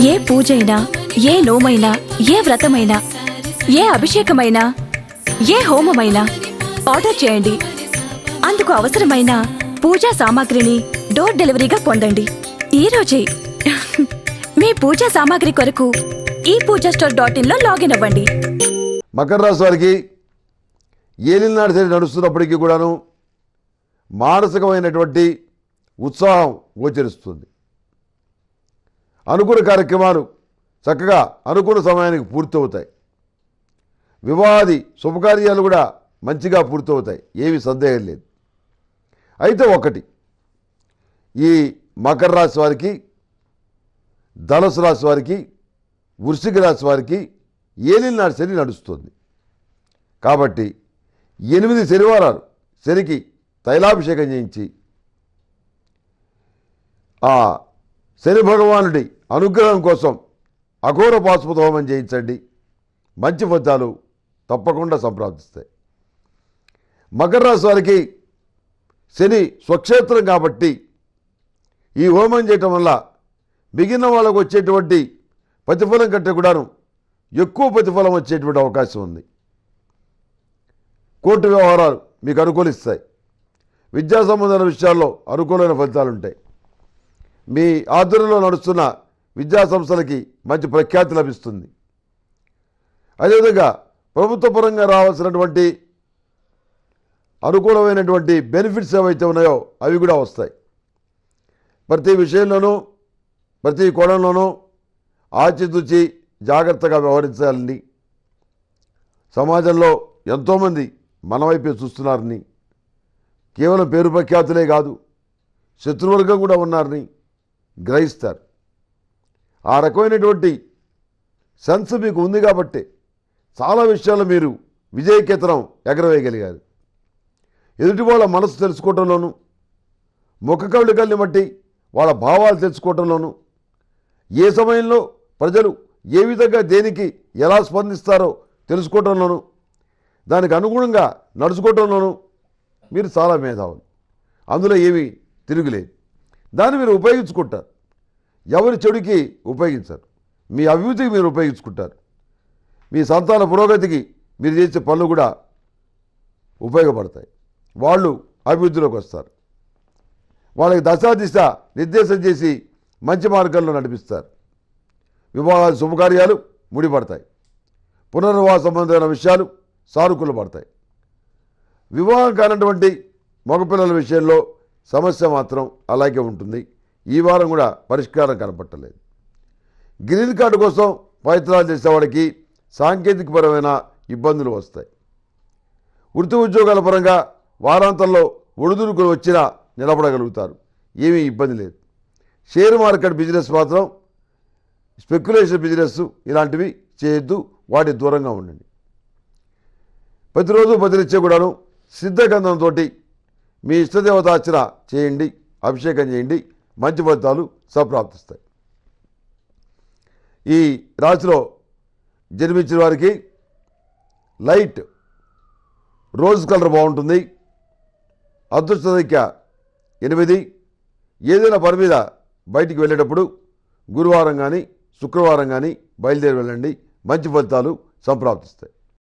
ఏ పూజైనా ఏ నోమైనా ఏ వ్రతమైనా ఏ అభిషేకమైనా ఏ హోమమైనా ఆర్డర్ చేయండి అందుకు అవసరమైన పూజా సామాగ్రిని డోర్ డెలివరీగా పొందండి ఈ రోజే మీ పూజా సామాగ్రి కొరకు ఈ పూజా స్టోర్ డాట్ ఇన్ లో లాగిన్ అవ్వండి మకర రాశి వారికి ఏలినాడు సరి నడుస్తున్నప్పటికీ కూడాను మానసికమైనటువంటి ఉత్సాహం గోచరిస్తుంది అనుకున్న కార్యక్రమాలు చక్కగా అనుకున్న సమయానికి పూర్తవుతాయి వివాహాది శుభకార్యాలు కూడా మంచిగా పూర్తవుతాయి ఏమీ సందేహం లేదు అయితే ఒకటి ఈ మకర రాశి వారికి ధనుసు రాశి వారికి వృశ్చిక రాశి వారికి ఏలినాడు శని నడుస్తుంది కాబట్టి ఎనిమిది శనివారాలు శనికి తైలాభిషేకం చేయించి ఆ శని భగవానుడి అనుగ్రహం కోసం అఘోర పాశుపత హోమం చేయించండి మంచి ఫలితాలు తప్పకుండా సంప్రాప్తిస్తాయి మకర రాశి వారికి శని స్వక్షేత్రం కాబట్టి ఈ హోమం చేయటం వల్ల మిగిలిన వాళ్ళకు వచ్చేటువంటి ప్రతిఫలం కంటే కూడాను ఎక్కువ ప్రతిఫలం వచ్చేటువంటి అవకాశం ఉంది కోర్టు వ్యవహారాలు మీకు అనుకూలిస్తాయి విద్యా సంబంధమైన విషయాల్లో అనుకూలమైన ఫలితాలు ఉంటాయి మీ ఆధ్వర్యంలో నడుస్తున్న విద్యా సంస్థలకి మంచి ప్రఖ్యాతి లభిస్తుంది అదేవిధంగా ప్రభుత్వ పరంగా రావాల్సినటువంటి అనుకూలమైనటువంటి బెనిఫిట్స్ ఏవైతే ఉన్నాయో అవి కూడా వస్తాయి ప్రతి విషయంలోనూ ప్రతి కోణంలోనూ ఆచితూచి జాగ్రత్తగా వ్యవహరించాలని సమాజంలో ఎంతోమంది మన వైపే చూస్తున్నారని కేవలం పేరు ప్రఖ్యాతులే కాదు శత్రువర్గం కూడా ఉన్నారని గ్రహిస్తారు ఆ రకమైనటువంటి సెన్స్ మీకు ఉంది కాబట్టి చాలా విషయాల్లో మీరు విజయకేతనం ఎగరవేయగలిగారు ఎదుటి వాళ్ళ మనసు తెలుసుకోవటంలోనూ ముఖ కవళికల్ని బట్టి వాళ్ళ భావాలు తెలుసుకోవటంలోనూ ఏ సమయంలో ప్రజలు ఏ విధంగా దేనికి ఎలా స్పందిస్తారో తెలుసుకోవటంలోనూ దానికి అనుగుణంగా నడుచుకోవటంలోనూ మీరు చాలా మేధావులు అందులో ఏమీ తిరుగులేదు దాన్ని మీరు ఉపయోగించుకుంటారు ఎవరి చెడుకి ఉపయోగించరు మీ అభివృద్ధికి మీరు ఉపయోగించుకుంటారు మీ సంతాన పురోగతికి మీరు చేసే పనులు కూడా ఉపయోగపడతాయి వాళ్ళు అభివృద్ధిలోకి వస్తారు వాళ్ళకి దశా దిశ నిర్దేశం చేసి మంచి మార్గంలో నడిపిస్తారు వివాహాలు శుభకార్యాలు ముడిపడతాయి పునర్వివాహ సంబంధమైన విషయాలు సానుకూల పడతాయి వివాహం కానటువంటి మగపిల్లల విషయంలో సమస్య మాత్రం అలాగే ఉంటుంది ఈ వారం కూడా పరిష్కారం కనపట్టలేదు గ్రీన్ కార్డు కోసం ప్రయత్నాలు చేసేవాడికి సాంకేతికపరమైన ఇబ్బందులు వస్తాయి వృత్తి ఉద్యోగాల పరంగా వారాంతంలో ఒడిదుడుకులు వచ్చినా నిలబడగలుగుతారు ఏమీ ఇబ్బంది లేదు షేర్ మార్కెట్ బిజినెస్ మాత్రం స్పెక్యులేషన్ బిజినెస్ ఇలాంటివి చేయొద్దు వాటి దూరంగా ఉండండి ప్రతిరోజు ప్రతినిత్యం కూడాను సిద్ధగంధంతో మీ ఇష్టదేవతార్చన చేయండి అభిషేకం చేయండి మంచి ఫలితాలు సంప్రాప్తిస్తాయి ఈ రాశిలో జన్మించిన వారికి లైట్ రోజ్ కలర్ బాగుంటుంది అదృష్ట సంఖ్య ఎనిమిది ఏదైనా పని మీద బయటికి వెళ్ళేటప్పుడు గురువారం కానీ శుక్రవారం కానీ బయలుదేరి వెళ్ళండి మంచి ఫలితాలు సంప్రాప్తిస్తాయి